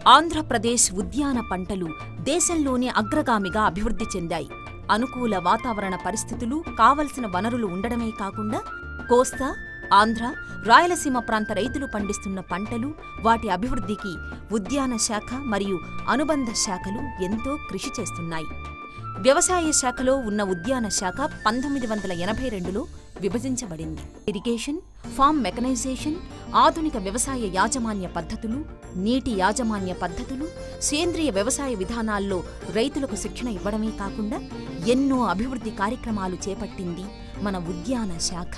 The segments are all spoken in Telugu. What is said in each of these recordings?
ఆంధ్రప్రదేశ్ ఉద్యాన పంటలు దేశంలోనే అగ్రగామిగా అభివృద్ధి చెందాయి అనుకూల వాతావరణ పరిస్థితులు కావలసిన వనరులు ఉండడమే కాకుండా కోస్తా ఆంధ్ర రాయలసీమ ప్రాంత రైతులు పండిస్తున్న పంటలు వాటి అభివృద్ధికి ఉద్యాన శాఖ మరియు అనుబంధ శాఖలు ఎంతో కృషి చేస్తున్నాయి వ్యవసాయ శాఖలో ఉన్న ఉద్యాన శాఖ పంతొమ్మిది వందల ఎనభై రెండులో విభజించబడింది ఇరిగేషన్ ఫార్మ్ మెకనైజేషన్ ఆధునిక వ్యవసాయ యాజమాన్య పద్ధతులు నీటి యాజమాన్య పద్ధతులు సేంద్రియ వ్యవసాయ విధానాల్లో రైతులకు శిక్షణ ఇవ్వడమే కాకుండా ఎన్నో అభివృద్ధి కార్యక్రమాలు చేపట్టింది మన ఉద్యాన శాఖ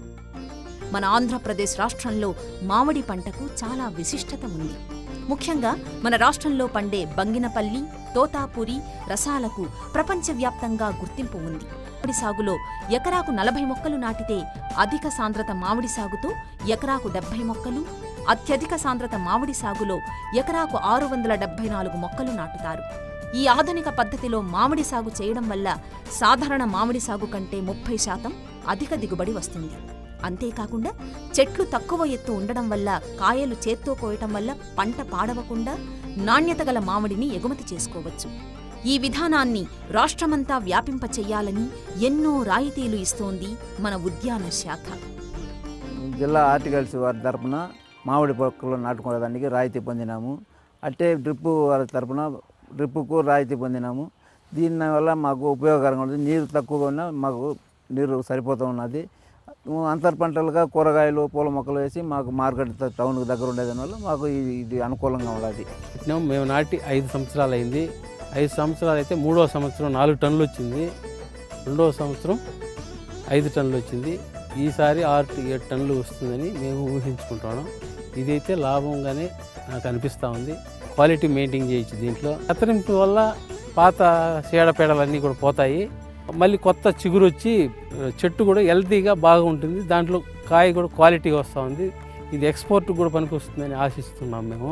మన ఆంధ్రప్రదేశ్ రాష్ట్రంలో మామిడి పంటకు చాలా విశిష్టత ఉంది ముఖ్యంగా మన రాష్ట్రంలో పండే బంగినపల్లి తోతాపురి రసాలకు ప్రపంచవ్యాప్తంగా గుర్తింపు ఉంది మామిడి సాగులో ఎకరాకు నలభై మొక్కలు నాటితే అధిక సాంద్రత మామిడి సాగుతో ఎకరాకు డెబ్బై మొక్కలు అత్యధిక సాంద్రత మామిడి సాగులో ఎకరాకు ఆరు వందల డెబ్బై నాలుగు మొక్కలు నాటుతారు ఈ ఆధునిక పద్ధతిలో మామిడి సాగు చేయడం వల్ల సాధారణ మామిడి సాగు కంటే ముప్పై శాతం అధిక దిగుబడి వస్తుంది అంతేకాకుండా చెట్లు తక్కువ ఎత్తు ఉండడం వల్ల కాయలు చేత్తో కోయటం వల్ల పంట పాడవకుండా నాణ్యత గల మామిడిని ఎగుమతి చేసుకోవచ్చు ఈ విధానాన్ని రాష్ట్రమంతా వ్యాపింపచెయ్యాలని ఎన్నో రాయితీలు ఇస్తోంది మన ఉద్యాన శాఖ జిల్లా హార్టికల్చర్ వారి తరపున మామిడి మొక్కలు నాటుకోవడానికి రాయితీ పొందినాము అట్టే డ్రిప్పు వారి తరపున డ్రిప్పుకు రాయితీ పొందినాము దీని వల్ల మాకు ఉపయోగకరంగా ఉంటుంది నీరు తక్కువగా ఉన్నా మాకు నీరు సరిపోతూ ఉన్నది అంతర్ పంటలుగా కూరగాయలు పూల మొక్కలు వేసి మాకు మార్కెట్ త- టౌన్కి దగ్గర ఉండేదాని వల్ల మాకు ఇది ఇది అనుకూలంగా ఉన్నది పెట్టినాం మేము నాటి ఐదు సంవత్సరాలు అయింది ఐదు సంవత్సరాలు అయితే మూడో సంవత్సరం నాలుగు టన్నులు వచ్చింది రెండవ సంవత్సరం ఐదు టన్నులు వచ్చింది ఈసారి ఆరు టు ఏడు టన్నులు వస్తుందని మేము ఊహించుకుంటున్నాం ఇదైతే లాభంగానే నాకు అనిపిస్తూ ఉంది క్వాలిటీ మెయింటైన్ చేయొచ్చు దీంట్లో కత్తిరింపు వల్ల పాత చీడపీడలన్నీ కూడా పోతాయి మళ్ళీ కొత్త చిగురు వచ్చి ఆ, చెట్టు కూడా హెల్తీగా బాగా ఉంటుంది దాంట్లో కాయ కూడా క్వాలిటీగా వస్తూ ఉంది ఇది ఎక్స్పోర్ట్ కూడా పనికొస్తుందని ఆశిస్తున్నాం మేము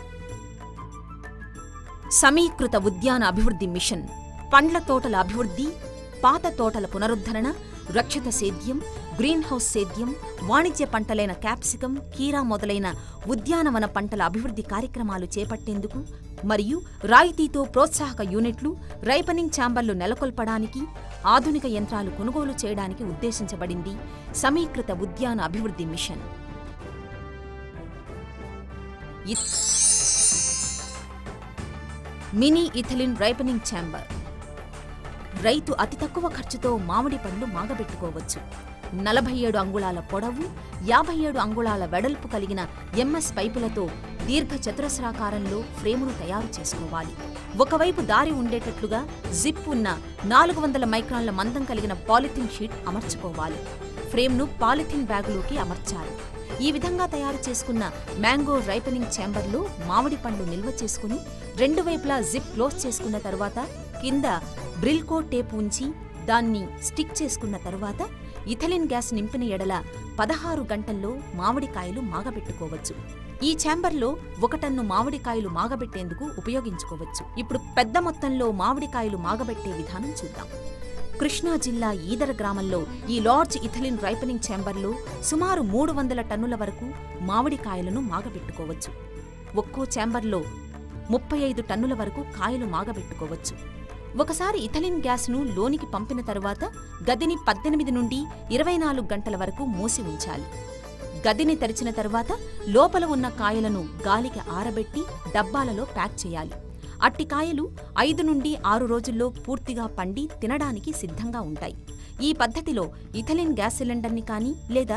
సమీకృత ఉద్యాన అభివృద్ధి మిషన్ పండ్ల తోటల అభివృద్ధి పాత తోటల పునరుద్ధరణ రక్షిత సేద్యం గ్రీన్ హౌస్ సేద్యం వాణిజ్య పంటలైన క్యాప్సికం కీరా మొదలైన ఉద్యానవన పంటల అభివృద్ధి కార్యక్రమాలు చేపట్టేందుకు మరియు రాయితీతో ప్రోత్సాహక యూనిట్లు రైపనింగ్ ఛాంబర్లు నెలకొల్పడానికి ఆధునిక యంత్రాలు కొనుగోలు చేయడానికి ఉద్దేశించబడింది సమీకృత ఉద్యాన అభివృద్ధి మిషన్ ఇ- మినీ ఇథిలిన్ రైపనింగ్ ఛాంబర్ రైతు అతి తక్కువ ఖర్చుతో మామిడి పండ్లు మాగబెట్టుకోవచ్చు నలభై ఏడు అంగుళాల పొడవు యాభై ఏడు అంగుళాల వెడల్పు కలిగిన ఎంఎస్ పైపులతో దీర్ఘ చతురస్రాకారంలో ఫ్రేమును తయారు చేసుకోవాలి ఒకవైపు దారి ఉండేటట్లుగా జిప్ ఉన్న నాలుగు వందల మైక్రాన్ల మందం కలిగిన పాలిథిన్ షీట్ అమర్చుకోవాలి ఫ్రేమ్ను పాలిథిన్ బ్యాగులోకి అమర్చాలి ఈ విధంగా తయారు చేసుకున్న మ్యాంగో రైపనింగ్ ఛాంబర్లో మామిడి పండ్లు నిల్వ చేసుకుని రెండు వైపులా జిప్ క్లోజ్ చేసుకున్న తరువాత కింద బ్రిల్కో టేప్ ఉంచి దాన్ని స్టిక్ చేసుకున్న తరువాత ఇథలిన్ గ్యాస్ నింపిన ఎడల పదహారు గంటల్లో మామిడికాయలు మాగబెట్టుకోవచ్చు ఈ ఛాంబర్లో ఒక టన్ను మామిడికాయలు మాగబెట్టేందుకు ఉపయోగించుకోవచ్చు ఇప్పుడు పెద్ద మొత్తంలో మామిడికాయలు మాగబెట్టే విధానం చూద్దాం కృష్ణా జిల్లా ఈదర గ్రామంలో ఈ లార్జ్ ఇథలిన్ రైపనింగ్ ఛాంబర్లో సుమారు మూడు వందల టన్నుల వరకు మామిడికాయలను మాగబెట్టుకోవచ్చు ఒక్కో ఛాంబర్లో ముప్పై ఐదు టన్నుల వరకు కాయలు మాగబెట్టుకోవచ్చు ఒకసారి ఇథలిన్ గ్యాస్ను లోనికి పంపిన తరువాత గదిని పద్దెనిమిది నుండి ఇరవై నాలుగు గంటల వరకు మూసి ఉంచాలి గదిని తెరిచిన తరువాత లోపల ఉన్న కాయలను గాలికి ఆరబెట్టి డబ్బాలలో ప్యాక్ చేయాలి అట్టి కాయలు ఐదు నుండి ఆరు రోజుల్లో పూర్తిగా పండి తినడానికి సిద్ధంగా ఉంటాయి ఈ పద్ధతిలో ఇథలిన్ గ్యాస్ సిలిండర్ని కానీ లేదా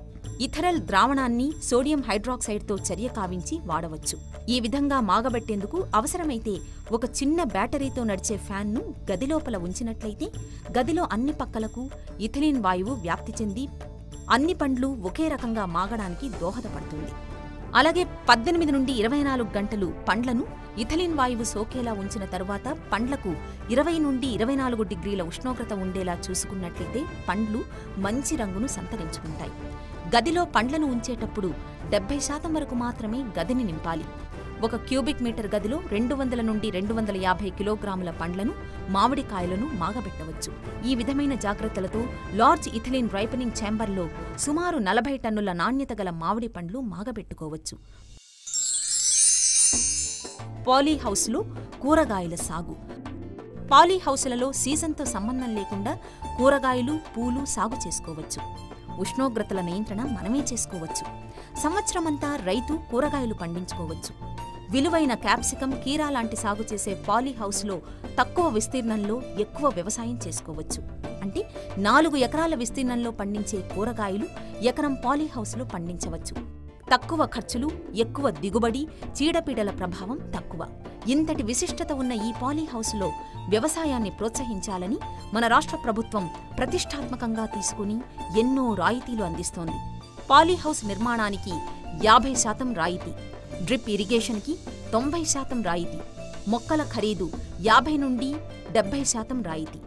ఇథరల్ ద్రావణాన్ని సోడియం హైడ్రాక్సైడ్తో చర్య కావించి వాడవచ్చు ఈ విధంగా మాగబెట్టేందుకు అవసరమైతే ఒక చిన్న బ్యాటరీతో నడిచే ఫ్యాన్ను గది లోపల ఉంచినట్లయితే గదిలో అన్ని పక్కలకు ఇథిలిన్ వాయువు వ్యాప్తి చెంది అన్ని పండ్లు ఒకే రకంగా మాగడానికి దోహదపడుతుంది అలాగే పద్దెనిమిది నుండి ఇరవై నాలుగు గంటలు పండ్లను ఇథలిన్ వాయువు సోకేలా ఉంచిన తరువాత పండ్లకు ఇరవై నుండి ఇరవై నాలుగు డిగ్రీల ఉష్ణోగ్రత ఉండేలా చూసుకున్నట్లయితే పండ్లు మంచి రంగును సంతరించుకుంటాయి గదిలో పండ్లను ఉంచేటప్పుడు డెబ్బై శాతం వరకు మాత్రమే గదిని నింపాలి ఒక క్యూబిక్ మీటర్ గదిలో రెండు వందల నుండి రెండు వందల యాభై కిలోగ్రాముల పండ్లను మామిడికాయలను మాగబెట్టవచ్చు ఈ విధమైన జాగ్రత్తలతో లార్జ్ ఇథిలిన్ రైపనింగ్ ఛాంబర్లో సుమారు నలభై టన్నుల నాణ్యత గల మామిడి పండ్లు మాగబెట్టుకోవచ్చు పాలీ హౌస్లో కూరగాయల సాగు పాలీ హౌసులలో సీజన్తో సంబంధం లేకుండా కూరగాయలు పూలు సాగు చేసుకోవచ్చు ఉష్ణోగ్రతల నియంత్రణ మనమే చేసుకోవచ్చు సంవత్సరమంతా రైతు కూరగాయలు పండించుకోవచ్చు విలువైన క్యాప్సికం కీరా లాంటి సాగు చేసే పాలీ హౌస్లో తక్కువ విస్తీర్ణంలో ఎక్కువ వ్యవసాయం చేసుకోవచ్చు అంటే నాలుగు ఎకరాల విస్తీర్ణంలో పండించే కూరగాయలు ఎకరం పాలీ హౌస్లో పండించవచ్చు తక్కువ ఖర్చులు ఎక్కువ దిగుబడి చీడపీడల ప్రభావం తక్కువ ఇంతటి విశిష్టత ఉన్న ఈ పాలీ హౌస్లో వ్యవసాయాన్ని ప్రోత్సహించాలని మన రాష్ట్ర ప్రభుత్వం ప్రతిష్టాత్మకంగా తీసుకుని ఎన్నో రాయితీలు అందిస్తోంది పాలీ హౌస్ నిర్మాణానికి యాభై శాతం రాయితీ డ్రిప్ ఇరిగేషన్కి తొంభై శాతం రాయితీ మొక్కల ఖరీదు యాభై నుండి డెబ్బై శాతం రాయితీ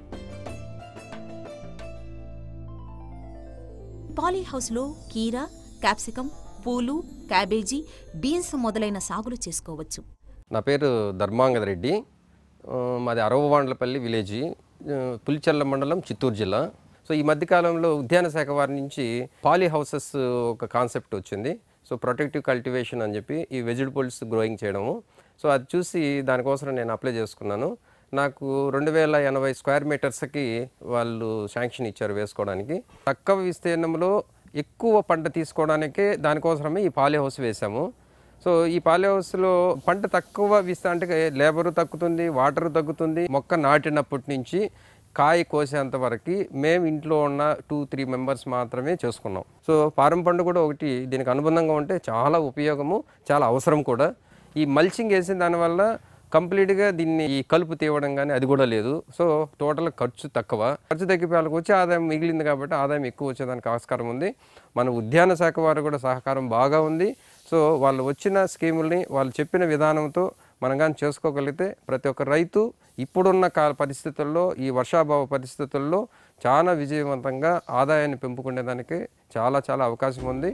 పాలీ హౌస్లో కీరా క్యాప్సికం పూలు క్యాబేజీ బీన్స్ మొదలైన సాగులు చేసుకోవచ్చు నా పేరు ధర్మాంగద రెడ్డి ఆ, మాది అరవవాండ్లపల్లి విలేజ్ ఆ, పులిచెర్ల మండలం చిత్తూరు జిల్లా సో ఈ మధ్యకాలంలో ఉద్యాన శాఖ వారి నుంచి పాలీ హౌసెస్ ఒక కాన్సెప్ట్ వచ్చింది సో ప్రొటెక్టివ్ కల్టివేషన్ అని చెప్పి ఈ వెజిటబుల్స్ గ్రోయింగ్ చేయడము సో అది చూసి దానికోసం నేను అప్లై చేసుకున్నాను నాకు రెండు వేల ఎనభై స్క్వేర్ మీటర్స్కి వాళ్ళు శాంక్షన్ ఇచ్చారు వేసుకోవడానికి తక్కువ విస్తీర్ణంలో ఎక్కువ పంట తీసుకోవడానికే దానికోసమే ఈ పాలీ హౌస్ వేసాము సో ఈ పాలీ హౌస్లో పంట తక్కువ విస్తా అంటే లేబర్ తగ్గుతుంది వాటర్ తగ్గుతుంది మొక్క నాటినప్పటి నుంచి కాయ కోసేంత వరకు మేము ఇంట్లో ఉన్న టూ త్రీ మెంబర్స్ మాత్రమే చేసుకున్నాం సో పారం పండు కూడా ఒకటి దీనికి అనుబంధంగా ఉంటే చాలా ఉపయోగము చాలా అవసరం కూడా ఈ మల్చింగ్ వేసిన దానివల్ల కంప్లీట్గా దీన్ని ఈ కలుపు తీయడం కానీ అది కూడా లేదు సో టోటల్ ఖర్చు తక్కువ ఖర్చు తగ్గిపోయి వాళ్ళకి వచ్చే ఆదాయం మిగిలింది కాబట్టి ఆదాయం ఎక్కువ వచ్చేదానికి ఆస్కారం ఉంది మన ఉద్యాన శాఖ వారు కూడా సహకారం బాగా ఉంది సో వాళ్ళు వచ్చిన స్కీముల్ని వాళ్ళు చెప్పిన విధానంతో మనం కానీ చేసుకోగలిగితే ప్రతి ఒక్క రైతు ఇప్పుడున్న కాల పరిస్థితుల్లో ఈ వర్షాభావ పరిస్థితుల్లో చాలా విజయవంతంగా ఆదాయాన్ని పెంపుకునేదానికి చాలా చాలా అవకాశం ఉంది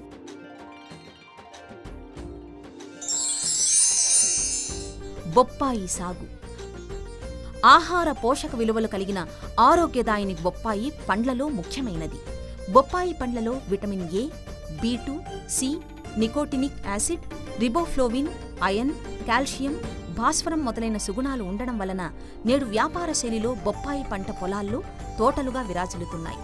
బొప్పాయి సాగు ఆహార పోషక విలువలు కలిగిన ఆరోగ్యదాయిని బొప్పాయి పండ్లలో ముఖ్యమైనది బొప్పాయి పండ్లలో vitamin A B two C nicotinic acid riboflavin iron calcium భాస్వరం మొదలైన సుగుణాలు ఉండడం వలన నేడు వ్యాపార శైలిలో బొప్పాయి పంట పొలాల్లో తోటలుగా విరాజిల్లుతున్నాయి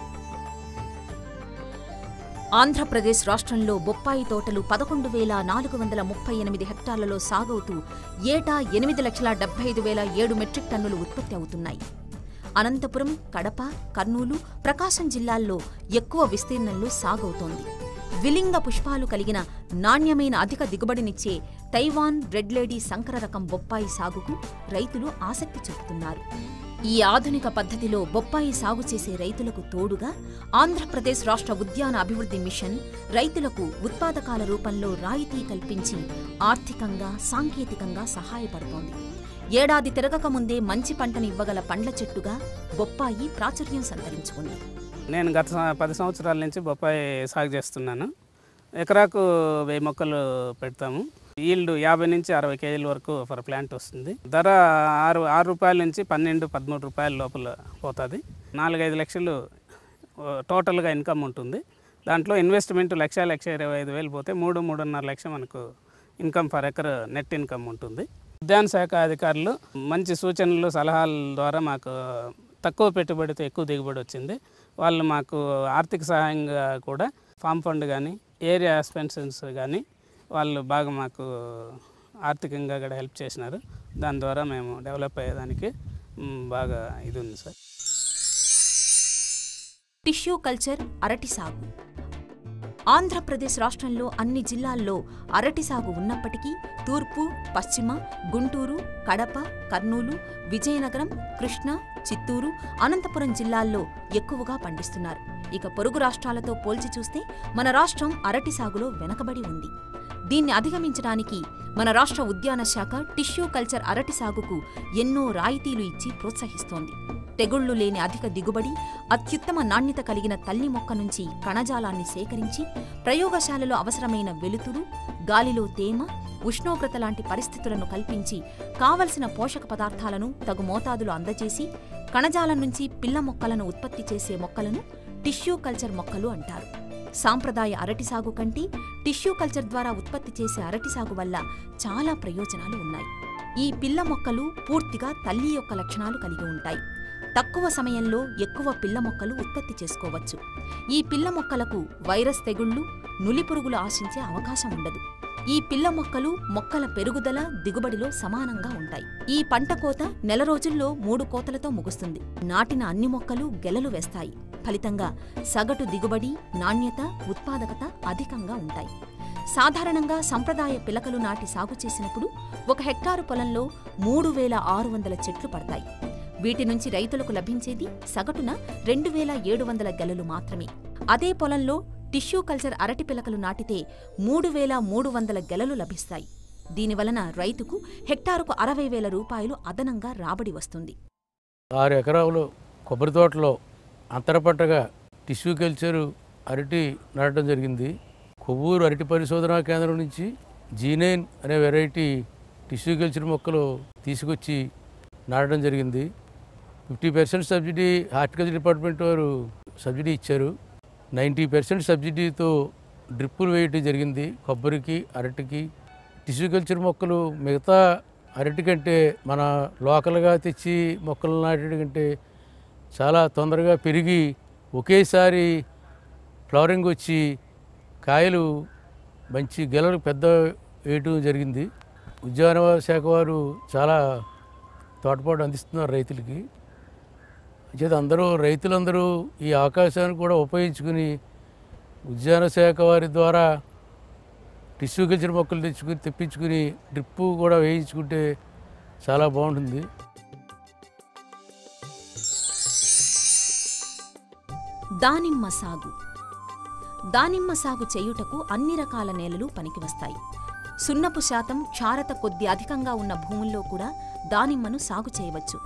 ఆంధ్రప్రదేశ్ రాష్ట్రంలో బొప్పాయి తోటలు పదకొండు వేల నాలుగు వందల ముప్పై ఎనిమిది హెక్టార్లలో సాగవుతూ ఏటా ఎనిమిది లక్షల డెబ్బై ఐదు వేల ఏడు మెట్రిక్ టన్నులు ఉత్పత్తి అవుతున్నాయి అనంతపురం కడప కర్నూలు ప్రకాశం జిల్లాల్లో ఎక్కువ విస్తీర్ణంలో సాగవుతోంది విలింగ పుష్పాలు కలిగిన నాణ్యమైన అధిక దిగుబడినిచ్చే తైవాన్ రెడ్ లేడీ సంకర రకం బొప్పాయి సాగుకు రైతులు ఆసక్తి చూపుతున్నారు ఈ ఆధునిక పద్ధతిలో బొప్పాయి సాగు చేసే రైతులకు తోడుగా ఆంధ్రప్రదేశ్ రాష్ట్ర ఉద్యాన అభివృద్ధి మిషన్ రైతులకు ఉత్పాదకాల రూపంలో రాయితీ కల్పించి ఆర్థికంగా సాంకేతికంగా సహాయపడుతోంది ఏడాది తిరగక ముందే మంచి పంటని ఇవ్వగల పండ్ల చెట్టుగా బొప్పాయి ప్రాచుర్యం సంతరించుకుంది నేను గత సం- పది సంవత్సరాల నుంచి బొప్పాయి సాగు చేస్తున్నాను ఎకరాకు వెయ్యి మొక్కలు పెడతాము ఈల్డ్ యాభై నుంచి అరవై కేజీల వరకు ఫర్ ప్లాంట్ వస్తుంది ధర ఆరు ఆరు రూపాయల నుంచి పన్నెండు పదమూడు రూపాయల లోపల పోతుంది నాలుగైదు లక్షలు ఓ, టోటల్గా ఇన్కమ్ ఉంటుంది దాంట్లో ఇన్వెస్ట్మెంట్ లక్ష లక్ష ఇరవై ఐదు వేలు పోతే మూడు మూడున్నర లక్ష మనకు income per acre net income ఉంటుంది ఉద్యాన శాఖ అధికారులు మంచి సూచనలు సలహాల ద్వారా మాకు తక్కువ పెట్టుబడితో ఎక్కువ దిగుబడి వచ్చింది వాళ్ళు మాకు ఆర్థిక సహాయంగా కూడా ఫామ్ ఫండ్ కానీ ఏరియా ఎక్స్పెన్షన్స్ కానీ వాళ్ళు బాగా మాకు ఆర్థికంగా కూడా హెల్ప్ చేసినారు దాని ద్వారా మేము డెవలప్ అయ్యేదానికి మ్, బాగా ఇది ఉంది సార్ టిష్యూ కల్చర్ అరటి సాగు ఆంధ్రప్రదేశ్ రాష్ట్రంలో అన్ని జిల్లాల్లో అరటి సాగు ఉన్నప్పటికీ తూర్పు పశ్చిమ గుంటూరు కడప కర్నూలు విజయనగరం కృష్ణా చిత్తూరు అనంతపురం జిల్లాల్లో ఎక్కువగా పండిస్తున్నారు ఇక పొరుగు రాష్ట్రాలతో పోల్చి చూస్తే మన రాష్ట్రం అరటి సాగులో వెనకబడి ఉంది దీన్ని అధిగమించడానికి మన రాష్ట్ర ఉద్యాన శాఖ టిష్యూ కల్చర్ అరటి సాగుకు ఎన్నో రాయితీలు ఇచ్చి ప్రోత్సహిస్తోంది తెగుళ్లు లేని అధిక దిగుబడి అత్యుత్తమ నాణ్యత కలిగిన తల్లి మొక్క నుంచి కణజాలాన్ని సేకరించి ప్రయోగశాలలో అవసరమైన వెలుతురు గాలిలో తేమ ఉష్ణోగ్రత లాంటి పరిస్థితులను కల్పించి కావలసిన పోషక పదార్థాలను తగు మోతాదులో అందజేసి కణజాలం నుంచి పిల్ల మొక్కలను ఉత్పత్తి చేసే మొక్కలను టిష్యూ కల్చర్ మొక్కలు అంటారు సాంప్రదాయ అరటి సాగు కంటే టిష్యూ కల్చర్ ద్వారా ఉత్పత్తి చేసే అరటి సాగు వల్ల చాలా ప్రయోజనాలు ఉన్నాయి ఈ పిల్ల మొక్కలు పూర్తిగా తల్లి యొక్క లక్షణాలు కలిగి ఉంటాయి తక్కువ సమయంలో ఎక్కువ పిల్ల మొక్కలు ఉత్పత్తి చేసుకోవచ్చు ఈ పిల్ల మొక్కలకు వైరస్ తెగుళ్లు నులిపురుగులు ఆశించే అవకాశం ఉండదు ఈ పిల్ల మొక్కలు మొక్కల పెరుగుదల దిగుబడిలో సమానంగా ఉంటాయి ఈ పంట కోత నెల రోజుల్లో మూడు కోతలతో ముగుస్తుంది నాటిన అన్ని మొక్కలు గెలలు వేస్తాయి ఫలితంగా సగటు దిగుబడి నాణ్యత ఉత్పాదకత అధికంగా ఉంటాయి సాధారణంగా సంప్రదాయ పిలకలు నాటి సాగు చేసినప్పుడు ఒక హెక్టారు పొలంలో మూడు వేల ఆరు వందల చెట్లు పడతాయి వీటి నుంచి రైతులకు లభించేది సగటున రెండు వేల ఏడు వందల గెలలు మాత్రమే అదే పొలంలో టిష్యూ కల్చర్ అరటి పిలకలు నాటితే మూడు వేల మూడు వందల గెలలు లభిస్తాయి దీనివలన రైతుకు హెక్టారుకు అరవై వేల రూపాయలు అదనంగా రాబడి వస్తుంది ఆరు ఎకరాలు కొబ్బరి తోటలో అంతర పంటగా టిష్యూ కల్చరు అరటి నాటడం జరిగింది కొవ్వూరు అరటి పరిశోధనా కేంద్రం నుంచి జీనైన్ అనే వెరైటీ టిష్యూ కల్చర్ మొక్కలు తీసుకొచ్చి నాటడం జరిగింది fifty percent subsidy horticulture department వారు సబ్సిడీ ఇచ్చారు నైంటీ పర్సెంట్ సబ్సిడీతో డ్రిప్పులు వేయటం జరిగింది కొబ్బరికి అరటికి టిష్యూ కల్చర్ మొక్కలు మిగతా అరటి కంటే మన లోకల్గా తెచ్చి మొక్కలు నాటడం కంటే చాలా తొందరగా పెరిగి ఒకేసారి ఫ్లవరింగ్ వచ్చి కాయలు మంచి గెలలు పెద్ద వేయటం జరిగింది ఉద్యాన శాఖ వారు చాలా తోటపాటు అందిస్తున్నారు రైతులకి చేత అందరూ రైతులందరూ ఈ అవకాశాన్ని కూడా ఉపయోగించుకుని ఉద్యాన శాఖ వారి ద్వారా టిష్యూ కల్చర్ మొక్కలు తెచ్చుకుని తెప్పించుకుని డ్రిప్పు కూడా వేయించుకుంటే చాలా బాగుంటుంది దానిమ్మ సాగు దానిమ్మ సాగు చేయుటకు అన్ని రకాల నేలలు పనికివస్తాయి సున్నపు శాతం క్షారత కొద్ది అధికంగా ఉన్న భూముల్లో కూడా దానిమ్మను సాగు చేయవచ్చు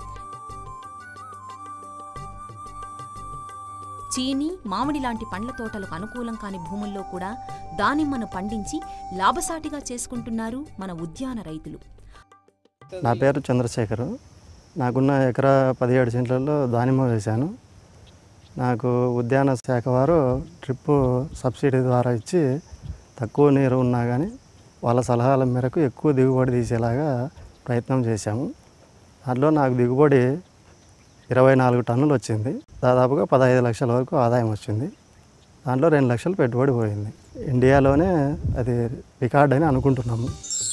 చీని మామిడి లాంటి పండ్ల తోటలకు అనుకూలం కాని భూముల్లో కూడా దానిమ్మను పండించి లాభసాటిగా చేసుకుంటున్నారు మన ఉద్యాన రైతులు నా పేరు చంద్రశేఖరు నాకున్న ఎకరా పదిహేడు సెంట్లలో దానిమ్మ వేశాను నాకు ఉద్యాన శాఖ వారు ట్రిప్ సబ్సిడీ ద్వారా ఇచ్చి తక్కువ నీరు ఉన్నా కానీ వాళ్ళ సలహాల మేరకు ఎక్కువ దిగుబడి తీసేలాగా ప్రయత్నం చేశాము దాంట్లో నాకు దిగుబడి ఇరవై నాలుగు టన్నులు వచ్చింది దాదాపుగా పదహైదు లక్షల వరకు ఆదాయం వచ్చింది దాంట్లో రెండు లక్షలు పెట్టుబడి పోయింది ఇండియాలోనే అది రికార్డ్ అని అనుకుంటున్నాము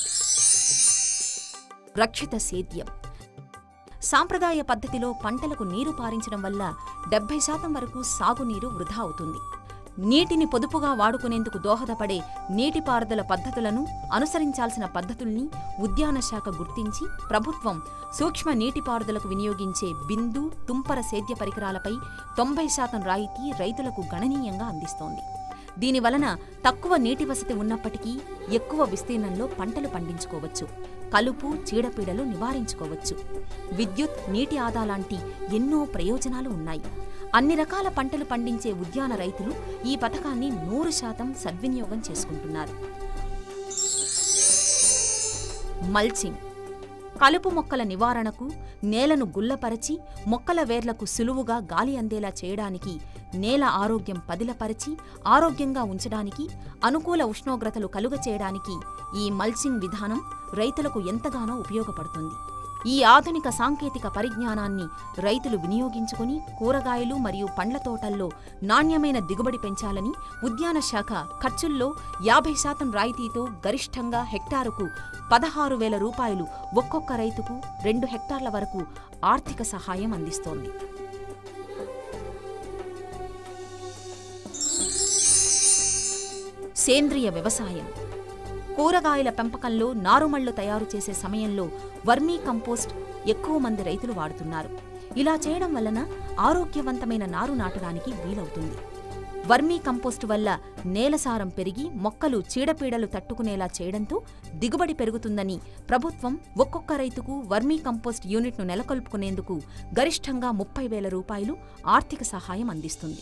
రక్షిత సేద్యం సాంప్రదాయ పద్ధతిలో పంటలకు నీరు పారించడం వల్ల డెబ్బై శాతం వరకు సాగునీరు వృధా అవుతుంది నీటిని పొదుపుగా వాడుకునేందుకు దోహదపడే నీటిపారుదల పద్ధతులను అనుసరించాల్సిన పద్ధతుల్ని ఉద్యాన శాఖ గుర్తించి ప్రభుత్వం సూక్ష్మ నీటిపారుదలకు వినియోగించే బిందు తుంపర సేద్య పరికరాలపై తొంభై శాతం రాయితీ రైతులకు గణనీయంగా అందిస్తోంది దీనివలన తక్కువ నీటి వసతి ఉన్నప్పటికీ ఎక్కువ విస్తీర్ణంలో పంటలు పండించుకోవచ్చు కలుపు చీడపీడలు నివారించుకోవచ్చు విద్యుత్ నీటి ఆదా లాంటి ఎన్నో ప్రయోజనాలు ఉన్నాయి అన్ని రకాల పంటలు పండించే ఉద్యాన రైతులు ఈ పథకాన్ని నూరు శాతం సద్వినియోగం చేసుకుంటున్నారు మల్చింగ్ కలుపు మొక్కల నివారణకు నేలను గుల్లపరచి మొక్కల వేర్లకు సులువుగా గాలి అందేలా చేయడానికి నేల ఆరోగ్యం పదిలపరిచి ఆరోగ్యంగా ఉంచడానికి అనుకూల ఉష్ణోగ్రతలు కలుగ చేయడానికి ఈ మల్చింగ్ విధానం రైతులకు ఎంతగానో ఉపయోగపడుతుంది ఈ ఆధునిక సాంకేతిక పరిజ్ఞానాన్ని రైతులు వినియోగించుకుని కూరగాయలు మరియు పండ్ల తోటల్లో నాణ్యమైన దిగుబడి పెంచాలని ఉద్యాన శాఖ ఖర్చుల్లో యాభై శాతం రాయితీతో గరిష్టంగా హెక్టారుకు పదహారు వేల రూపాయలు ఒక్కొక్క రైతుకు రెండు హెక్టార్ల వరకు ఆర్థిక సహాయం అందిస్తోంది సేంద్రియ వ్యవసాయం కూరగాయల పెంపకంలో నారుమళ్లు తయారు చేసే సమయంలో వర్మీ కంపోస్ట్ ఎక్కువ మంది రైతులు వాడుతున్నారు ఇలా చేయడం వలన ఆరోగ్యవంతమైన నారు నాటడానికి వీలవుతుంది వర్మీ కంపోస్ట్ వల్ల నేలసారం పెరిగి మొక్కలు చీడపీడలు తట్టుకునేలా చేయడంతో దిగుబడి పెరుగుతుందని ప్రభుత్వం ఒక్కొక్క రైతుకు వర్మీ కంపోస్ట్ యూనిట్ను నెలకొల్పుకునేందుకు గరిష్టంగా ముప్పై వేల రూపాయలు ఆర్థిక సహాయం అందిస్తుంది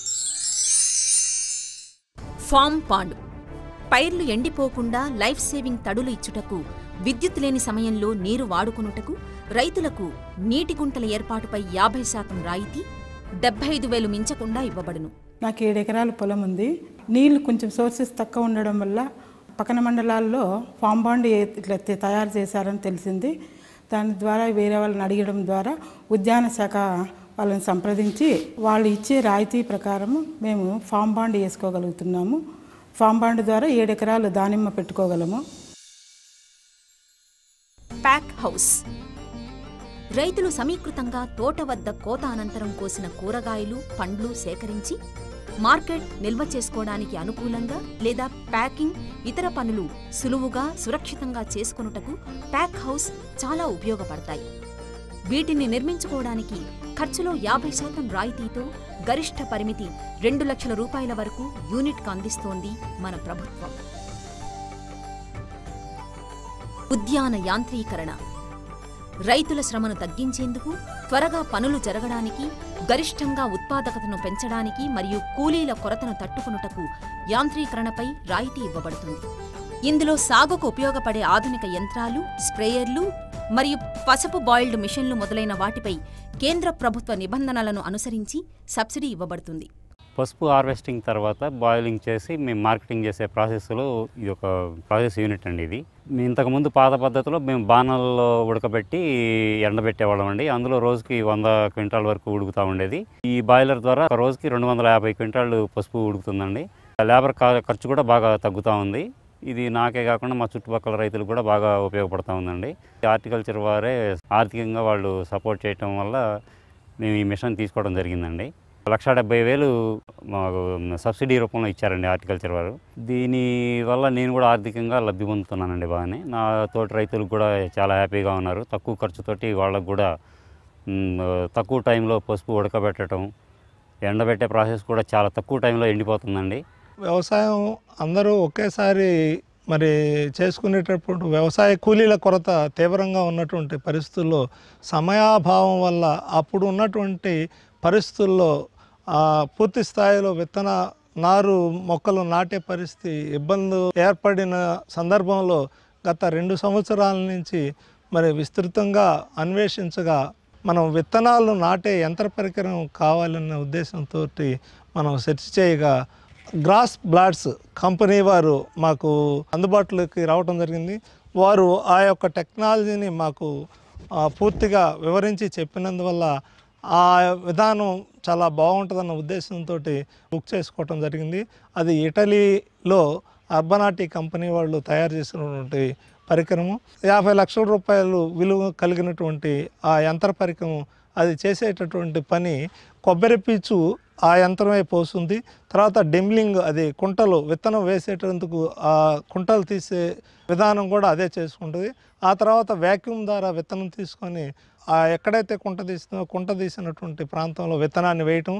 ఫామ్ పాండ్ పైర్లు ఎండిపోకుండా లైఫ్ సేవింగ్ తడులు ఇచ్చుటకు విద్యుత్ లేని సమయంలో నీరు వాడుకొనుటకు రైతులకు నీటి గుంటల ఏర్పాటుపై యాభై శాతం రాయితీ డెబ్బై ఐదు వేలు మించకుండా ఇవ్వబడును నాకు ఏడు ఎకరాల పొలం ఉంది నీళ్లు కొంచెం సోర్సెస్ తక్కువ ఉండడం వల్ల పక్కన మండలాల్లో ఫామ్ బాండ్ ఏ- ఇట్లా తే- తయారు చేశారని తెలిసింది దాని ద్వారా వేరే వాళ్ళని అడగడం ద్వారా ఉద్యాన శాఖ వాళ్ళని సంప్రదించి వాళ్ళు ఇచ్చే రాయితీ ప్రకారం మేము ఫామ్ బాండ్ వేసుకోగలుగుతున్నాము ఫామ్ బాండ్ ద్వారా ఏడు ఎకరాలు దానిమ్మ పెట్టుకోగలము ప్యాక్ హౌస్ రైతులు సమీకృతంగా తోట వద్ద కోత అనంతరం కోసిన కూరగాయలు పండ్లు సేకరించి మార్కెట్ నిల్వ చేసుకోవడానికి అనుకూలంగా లేదా ప్యాకింగ్ ఇతర పనులు సులువుగా సురక్షితంగా చేసుకొనుటకు ప్యాక్ హౌస్ చాలా ఉపయోగపడతాయి వీటిని నిర్మించుకోవడానికి ఖర్చులో యాభై శాతం రాయితీతో గరిష్ట పరిమితి రెండు లక్షల రూపాయల వరకు యూనిట్కు అందిస్తోంది మన ప్రభుత్వం ఉద్యాన యాంత్రీకరణ రైతుల శ్రమను తగ్గించేందుకు త్వరగా పనులు జరగడానికి గరిష్టంగా ఉత్పాదకతను పెంచడానికి మరియు కూలీల కొరతను తట్టుకొనుటకు యాంత్రీకరణపై రాయితీ ఇవ్వబడుతుంది ఇందులో సాగుకు ఉపయోగపడే ఆధునిక యంత్రాలు స్ప్రేయర్లు మరియు పసుపు బాయిల్డ్ మిషన్లు మొదలైన వాటిపై కేంద్ర ప్రభుత్వ నిబంధనలను అనుసరించి సబ్సిడీ ఇవ్వబడుతుంది పసుపు హార్వెస్టింగ్ తర్వాత బాయిలింగ్ చేసి మేము మార్కెటింగ్ చేసే ప్రాసెస్లో ఇది ఒక ప్రాసెస్ యూనిట్ అండి ఇది మీ ఇంతకుముందు పాత పద్ధతిలో మేము బాణాల్లో ఉడకబెట్టి ఎండబెట్టేవాళ్ళం అండి అందులో రోజుకి వంద క్వింటాల్ వరకు ఉడుకుతూ ఉండేది ఈ బాయిలర్ ద్వారా ఒక రోజుకి రెండు వందల యాభై క్వింటాళ్ళు పసుపు ఉడుకుతుందండి లేబర్ కా- ఖర్చు కూడా బాగా తగ్గుతూ ఉంది ఇది నాకే కాకుండా మా చుట్టుపక్కల రైతులకు కూడా బాగా ఉపయోగపడుతూ ఉందండి హార్టికల్చర్ వారే ఆర్థికంగా వాళ్ళు సపోర్ట్ చేయటం వల్ల మేము ఈ మిషన్ తీసుకోవడం జరిగిందండి లక్ష డెబ్బై వేలు మాకు సబ్సిడీ రూపంలో ఇచ్చారండి హార్టికల్చర్ వారు దీని వల్ల నేను కూడా ఆర్థికంగా లబ్ధి పొందుతున్నానండి బాగానే నా తోటి రైతులకు కూడా చాలా హ్యాపీగా ఉన్నారు తక్కువ ఖర్చుతోటి వాళ్ళకు కూడా మ్, తక్కువ టైంలో పసుపు ఉడకబెట్టడం ఎండబెట్టే ప్రాసెస్ కూడా చాలా తక్కువ టైంలో ఎండిపోతుందండి వ్యవసాయం అందరూ ఒకేసారి మరి చేసుకునేటప్పుడు వ్యవసాయ కూలీల కొరత తీవ్రంగా ఉన్నటువంటి పరిస్థితుల్లో సమయాభావం వల్ల అప్పుడు ఉన్నటువంటి పరిస్థితుల్లో ఆ, పూర్తి స్థాయిలో విత్తన నారు మొక్కలు నాటే పరిస్థితి ఇబ్బంది ఏర్పడిన సందర్భంలో గత రెండు సంవత్సరాల నుంచి మరి విస్తృతంగా అన్వేషించగా మనం విత్తనాలు నాటే యంత్ర పరికరం కావాలన్న ఉద్దేశంతో మనం సెర్చ్ చేయగా గ్రాస్ బ్లాడ్స్ కంపెనీ వారు మాకు అందుబాటులోకి రావడం జరిగింది వారు ఆ యొక్క టెక్నాలజీని మాకు ఆ, పూర్తిగా వివరించి చెప్పినందువల్ల ఆ విధానం చాలా బాగుంటుందన్న ఉద్దేశంతో బుక్ చేసుకోవటం జరిగింది అది ఇటలీలో అర్బనాటి కంపెనీ వాళ్ళు తయారు చేసినటువంటి పరికరము యాభై లక్షల రూపాయలు విలువ కలిగినటువంటి ఆ యంత్ర పరికరం అది చేసేటటువంటి పని కొబ్బరి పీచు ఆ యంత్రమే పోస్తుంది తర్వాత డెమ్లింగ్ అది కుంటలు విత్తనం వేసేటందుకు ఆ కుంటలు తీసే విధానం కూడా అదే చేసుకుంటుంది ఆ తర్వాత వ్యాక్యూమ్ ద్వారా విత్తనం తీసుకొని ఆ ఎక్కడైతే కుంట తీస్తుందో కుంట తీసినటువంటి ప్రాంతంలో విత్తనాన్ని వేయటం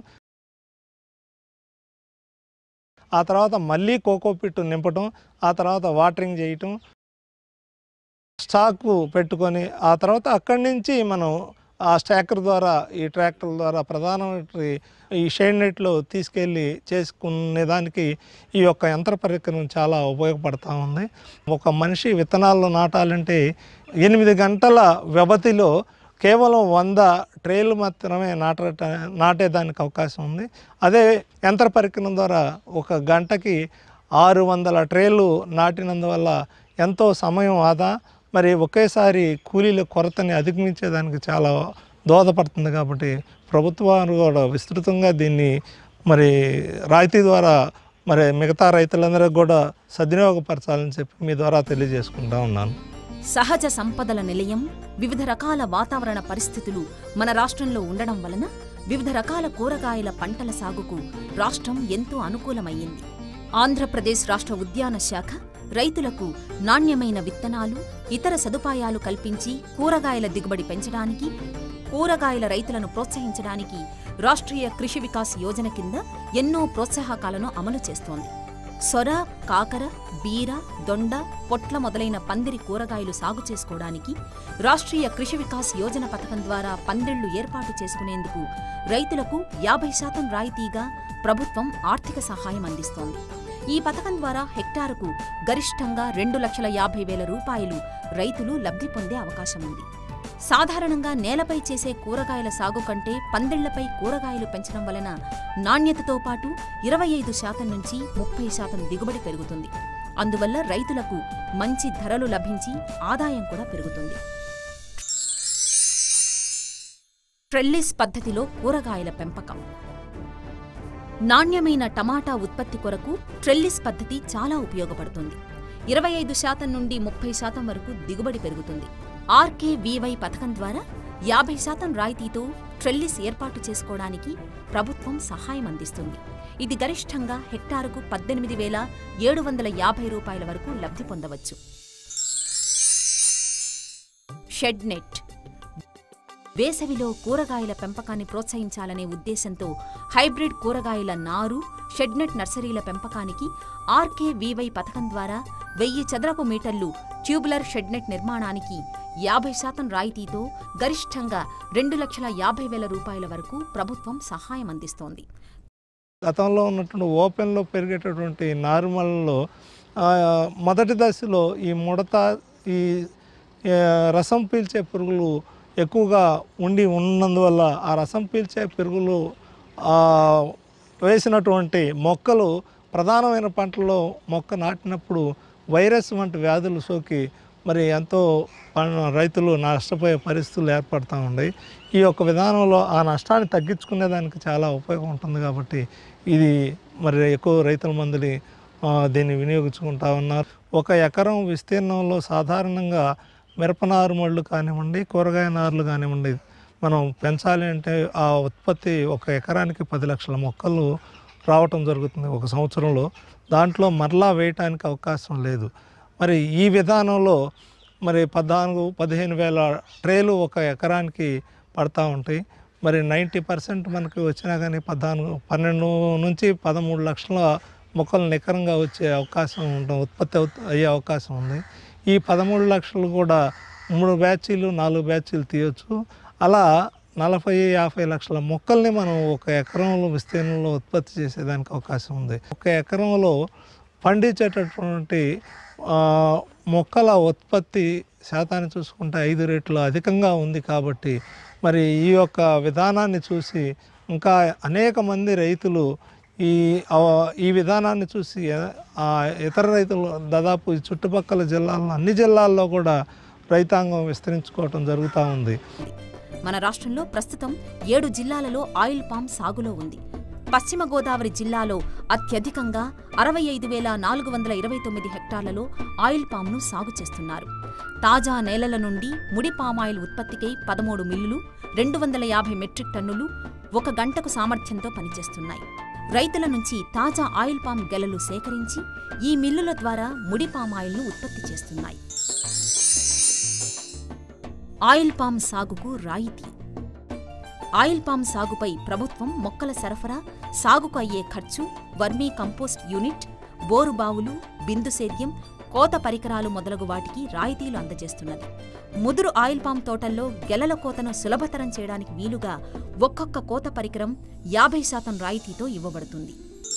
ఆ తర్వాత మళ్ళీ కోకోపిట్ నింపటం ఆ తర్వాత వాటరింగ్ చేయటం స్టాక్ పెట్టుకొని ఆ తర్వాత అక్కడి నుంచి మనం ఆ స్టాకర్ ద్వారా ఈ ట్రాక్టర్ ద్వారా ప్రధానమైన ఈ షేడ్ నెట్లో తీసుకెళ్ళి చేసుకునే దానికి ఈ యొక్క యంత్ర పరికరం చాలా ఉపయోగపడతా ఉంది ఒక మనిషి విత్తనాలు నాటాలంటే ఎనిమిది గంటల వ్యవధిలో కేవలం వంద ట్రేలు మాత్రమే నాటట నాటేదానికి అవకాశం ఉంది అదే యంత్ర పరికరం ద్వారా ఒక గంటకి ఆరు వందల ట్రేలు నాటినందువల్ల ఎంతో సమయం ఆదా మరి ఒకేసారి కూలీల కొరతని అధిగమించేదానికి చాలా దోహదపడుతుంది కాబట్టి ప్రభుత్వాలు కూడా విస్తృతంగా దీన్ని మరి రాయితీ ద్వారా మరి మిగతా రైతులందరికీ కూడా సద్వినియోగపరచాలని చెప్పి మీ ద్వారా తెలియజేసుకుంటా ఉన్నాను సహజ సంపదల నిలయం వివిధ రకాల వాతావరణ పరిస్థితులు మన రాష్ట్రంలో ఉండడం వలన వివిధ రకాల కూరగాయల పంటల సాగుకు రాష్ట్రం ఎంతో అనుకూలమయ్యింది ఆంధ్రప్రదేశ్ రాష్ట్ర ఉద్యాన శాఖ రైతులకు నాణ్యమైన విత్తనాలు ఇతర సదుపాయాలు కల్పించి కూరగాయల దిగుబడి పెంచడానికి కూరగాయల రైతులను ప్రోత్సహించడానికి రాష్ట్రీయ కృషి వికాస్ యోజన కింద ఎన్నో ప్రోత్సాహకాలను అమలు చేస్తోంది సొర కాకర బీర దొండ పొట్ల మొదలైన పందిరి కూరగాయలు సాగు చేసుకోవడానికి రాష్ట్రీయ కృషి వికాస్ యోజన పథకం ద్వారా పందిళ్లు ఏర్పాటు చేసుకునేందుకు రైతులకు యాభై శాతం రాయితీగా ప్రభుత్వం ఆర్థిక సహాయం అందిస్తోంది ఈ పథకం ద్వారా హెక్టారుకు గరిష్టంగా రెండు లక్షల యాభై వేల రూపాయలు రైతులు లబ్ధి పొందే అవకాశం ఉంది సాధారణంగా నేలపై చేసే కూరగాయల సాగు కంటే పందిళ్లపై కూరగాయలు పెంచడం వలన నాణ్యతతో పాటు ఇరవై ఐదు శాతం నుంచి ముప్పై శాతం దిగుబడి పెరుగుతుంది అందువల్ల రైతులకు మంచి ధరలు లభించి ఆదాయం కూడా పెరుగుతుంది ట్రెల్లిస్ పద్ధతిలో కూరగాయల పెంపకం నాణ్యమైన టమాటా ఉత్పత్తి కొరకు ట్రెల్లిస్ పద్ధతి చాలా ఉపయోగపడుతుంది ఇరవై ఐదు శాతం నుండి ముప్పై శాతం వరకు దిగుబడి పెరుగుతుంది ఆర్కే వివై పథకం ద్వారా యాభై శాతం రాయితీతో ట్రెల్లిస్ ఏర్పాటు చేసుకోవడానికి ప్రభుత్వం సహాయం అందిస్తుంది ఇది గరిష్టంగా హెక్టారుకు పద్దెనిమిది వేల ఏడు వందల యాభై రూపాయల వరకు లబ్ధి పొందవచ్చు షెడ్ నెట్ వేసవిలో కూరగాయల పెంపకాన్ని ప్రోత్సహించాలనే ఉద్దేశంతో హైబ్రిడ్ కూరగాయల నారు షెడ్నెట్ నర్సరీల పెంపకానికి ఆర్కే వివై పథకం ద్వారా వెయ్యి చదరపు మీటర్లు ట్యూబులర్ షెడ్నెట్ నిర్మాణానికి యాభై శాతం రాయితీతో గరిష్టంగా రెండు లక్షల యాభై వేల రూపాయల వరకు ప్రభుత్వం సహాయం అందిస్తోంది గతంలో ఉన్నటువంటి ఓపెన్లో పెరిగేటటువంటి నార్మల్లో ఆ, మొదటి దశలో ఈ ముడత ఈ ఆ, రసం పీల్చే పురుగులు ఎక్కువగా ఉండి ఉన్నందువల్ల ఆ రసం పీల్చే పురుగులు ఆ, వేసినటువంటి మొక్కలు ప్రధానమైన పంటల్లో మొక్క నాటినప్పుడు వైరస్ వంటి వ్యాధులు సోకి మరి ఎంతో ప- రైతులు నష్టపోయే పరిస్థితులు ఏర్పడుతూ ఉన్నాయి ఈ యొక్క విధానంలో ఆ నష్టాన్ని తగ్గించుకునేదానికి చాలా ఉపయోగం ఉంటుంది కాబట్టి ఇది మరి ఎక్కువ రైతుల మందిని ఆ, దీన్ని వినియోగించుకుంటా ఉన్నారు ఒక ఎకరం విస్తీర్ణంలో సాధారణంగా మిరప నారుమళ్ళు కానివ్వండి కూరగాయ నారులు కానివ్వండి మనం పెంచాలి అంటే ఆ ఉత్పత్తి ఒక ఎకరానికి పది లక్షల మొక్కలు రావటం జరుగుతుంది ఒక సంవత్సరంలో దాంట్లో మరలా వేయటానికి అవకాశం లేదు మరి ఈ విధానంలో మరి పద్నాలుగు పదిహేను వేల ట్రేలు ఒక ఎకరానికి పడతా ఉంటాయి మరి నైంటీ పర్సెంట్ మనకి వచ్చినా కానీ పద్నాలుగు పన్నెండు నుంచి పదమూడు లక్షల మొక్కలు నికరంగా వచ్చే అవకాశం ఉంటుంది ఉత్పత్తి అవుత- అయ్యే అవకాశం ఉంది ఈ పదమూడు లక్షలు కూడా మూడు బ్యాచీలు నాలుగు బ్యాచీలు తీయొచ్చు అలా నలభై యాభై లక్షల మొక్కల్ని మనం ఒక ఎకరంలో విస్తీర్ణంలో ఉత్పత్తి చేసేదానికి అవకాశం ఉంది ఒక ఎకరంలో పండించేటటువంటి ఆ, మొక్కల ఉత్పత్తి శాతాన్ని చూసుకుంటే ఐదు రెట్లు అధికంగా ఉంది కాబట్టి మరి ఈ యొక్క విధానాన్ని చూసి ఇంకా అనేక మంది రైతులు ఈ అవ- ఈ విధానాన్ని చూసి ఆ, ఇతర రైతులు దాదాపు ఈ చుట్టుపక్కల జిల్లాల్లో అన్ని జిల్లాల్లో కూడా రైతాంగం విస్తరించుకోవటం జరుగుతూ ఉంది మన రాష్ట్రంలో ప్రస్తుతం ఏడు జిల్లాలలో ఆయిల్ పామ్ సాగులో ఉంది పశ్చిమ గోదావరి జిల్లాలో అత్యధికంగా అరవై ఐదు వేల నాలుగు వందల ఇరవై తొమ్మిది హెక్టార్లలో ఆయిల్ పామ్ను సాగు చేస్తున్నారు తాజా నేలల నుండి ముడి పామాయిల్ ఉత్పత్తికై పదమూడు మిల్లులు రెండు వందల యాభై మెట్రిక్ టన్నులు ఒక గంటకు సామర్థ్యంతో పనిచేస్తున్నాయి రైతుల నుంచి తాజా ఆయిల్ పామ్ గెలలు సేకరించి ఈ మిల్లుల ద్వారా ముడి పామాయిల్ను ఉత్పత్తి చేస్తున్నాయి ఆయిల్ పామ్ సాగుకు రాయితీ ఆయిల్ పామ్ సాగుపై ప్రభుత్వం మొక్కల సరఫరా సాగుకు అయ్యే ఖర్చు వర్మీ కంపోస్ట్ యూనిట్ బోరు బావులు బిందు సేద్యం కోత పరికరాలు మొదలగు వాటికి రాయితీలు అందజేస్తున్నది ముదురు ఆయిల్ పామ్ తోటల్లో గెలల కోతను సులభతరం చేయడానికి వీలుగా ఒక్కొక్క కోత పరికరం యాభై శాతం రాయితీతో ఇవ్వబడుతుంది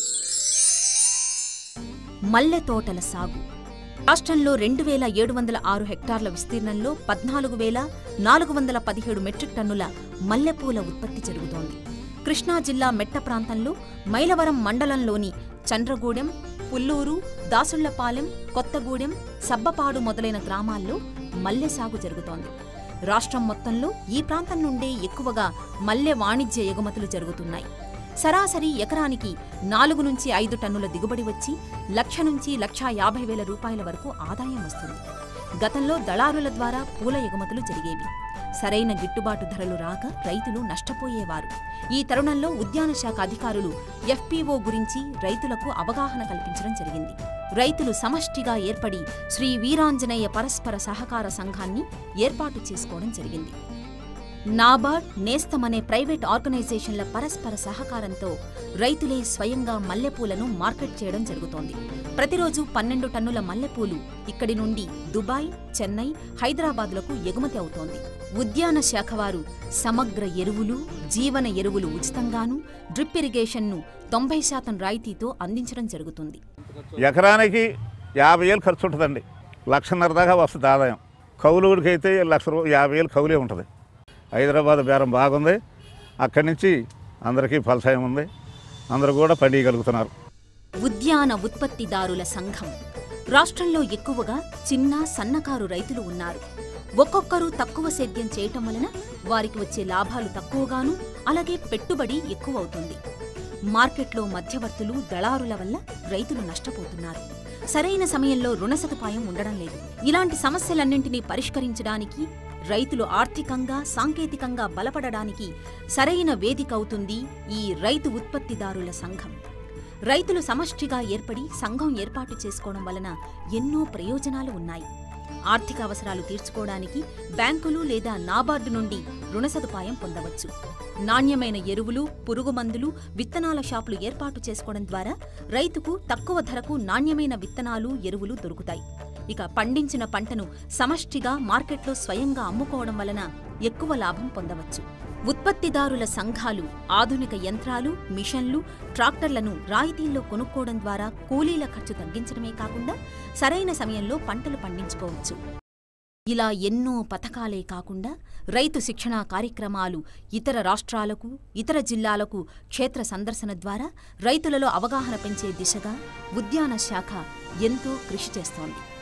మల్లె తోటల సాగు రాష్ట్రంలో రెండు వేల ఏడు వందల ఆరు హెక్టార్ల విస్తీర్ణంలో పద్నాలుగు వేల నాలుగు వందల పదిహేడు మెట్రిక్ టన్నుల మల్లెపూల ఉత్పత్తి జరుగుతోంది కృష్ణా జిల్లా మెట్ట ప్రాంతంలో మైలవరం మండలంలోని చంద్రగూడెం పుల్లూరు దాసుళ్లపాలెం కొత్తగూడెం సబ్బపాడు మొదలైన గ్రామాల్లో మల్లె సాగు జరుగుతోంది రాష్ట్రం మొత్తంలో ఈ ప్రాంతం నుండే ఎక్కువగా మల్లె వాణిజ్య ఎగుమతులు జరుగుతున్నాయి సరాసరి ఎకరానికి నాలుగు నుంచి ఐదు టన్నుల దిగుబడి వచ్చి లక్ష నుంచి లక్షా యాభై వేల రూపాయల వరకు ఆదాయం వస్తుంది గతంలో దళారుల ద్వారా పూల ఎగుమతులు జరిగేవి సరైన గిట్టుబాటు ధరలు రాక రైతులు నష్టపోయేవారు ఈ తరుణంలో ఉద్యాన శాఖ అధికారులు ఎఫ్పీఓ గురించి రైతులకు అవగాహన కల్పించడం జరిగింది రైతులు సమష్టిగా ఏర్పడి శ్రీ వీరాంజనేయ పరస్పర సహకార సంఘాన్ని ఏర్పాటు చేసుకోవడం జరిగింది నాబార్డ్ నేస్తం అనే ప్రైవేట్ ఆర్గనైజేషన్ల పరస్పర సహకారంతో రైతులే స్వయంగా మల్లెపూలను మార్కెట్ చేయడం జరుగుతోంది ప్రతిరోజు పన్నెండు టన్నుల మల్లెపూలు ఇక్కడి నుండి దుబాయ్ చెన్నై హైదరాబాద్లకు ఎగుమతి అవుతోంది ఉద్యాన శాఖ వారు సమగ్ర ఎరువులు జీవన ఎరువులు ఉచితంగాను డ్రిప్ ఇరిగేషన్ను తొంభై శాతం రాయితీతో అందించడం జరుగుతుంది ఎకరానికి యాభై వేలు ఖర్చు ఉంటుందండి లక్షన్నర దాకా వస్తుంది ఆదాయం కౌలుడికి అయితే లక్ష రూ యాభై వేలు కౌలే ఉంటుంది హైదరాబాద్ బేరం బాగుంది అక్కడి నుంచి అందరికీ ఫలసాయం ఉంది అందరూ కూడా పండియగలుగుతున్నారు ఉద్యాన ఉత్పత్తిదారుల సంఘం రాష్ట్రంలో ఎక్కువగా చిన్న సన్నకారు రైతులు ఉన్నారు ఒక్కొక్కరు తక్కువ సేద్యం చేయటం వలన వారికి వచ్చే లాభాలు తక్కువగాను అలాగే పెట్టుబడి ఎక్కువవుతుంది మార్కెట్లో మధ్యవర్తులు దళారుల వల్ల రైతులు నష్టపోతున్నారు సరైన సమయంలో రుణ సదుపాయం ఉండడం లేదు ఇలాంటి సమస్యలన్నింటినీ పరిష్కరించడానికి రైతులు ఆర్థికంగా సాంకేతికంగా బలపడడానికి సరైన వేదిక అవుతుంది ఈ రైతు ఉత్పత్తిదారుల సంఘం రైతులు సమష్టిగా ఏర్పడి సంఘం ఏర్పాటు చేసుకోవడం వలన ఎన్నో ప్రయోజనాలు ఉన్నాయి ఆర్థిక అవసరాలు తీర్చుకోవడానికి బ్యాంకులు లేదా నాబార్డు నుండి రుణ సదుపాయం పొందవచ్చు నాణ్యమైన ఎరువులు పురుగు మందులు విత్తనాల షాపులు ఏర్పాటు చేసుకోవడం ద్వారా రైతుకు తక్కువ ధరకు నాణ్యమైన విత్తనాలు ఎరువులు దొరుకుతాయి ఇక పండించిన పంటను సమష్టిగా మార్కెట్లో స్వయంగా అమ్ముకోవడం వలన ఎక్కువ లాభం పొందవచ్చు ఉత్పత్తిదారుల సంఘాలు ఆధునిక యంత్రాలు మిషన్లు ట్రాక్టర్లను రాయితీల్లో కొనుక్కోవడం ద్వారా కూలీల ఖర్చు తగ్గించడమే కాకుండా సరైన సమయంలో పంటలు పండించుకోవచ్చు ఇలా ఎన్నో పథకాలే కాకుండా రైతు శిక్షణా కార్యక్రమాలు ఇతర రాష్ట్రాలకు ఇతర జిల్లాలకు క్షేత్ర సందర్శన ద్వారా రైతులలో అవగాహన పెంచే దిశగా ఉద్యాన శాఖ ఎంతో కృషి చేస్తోంది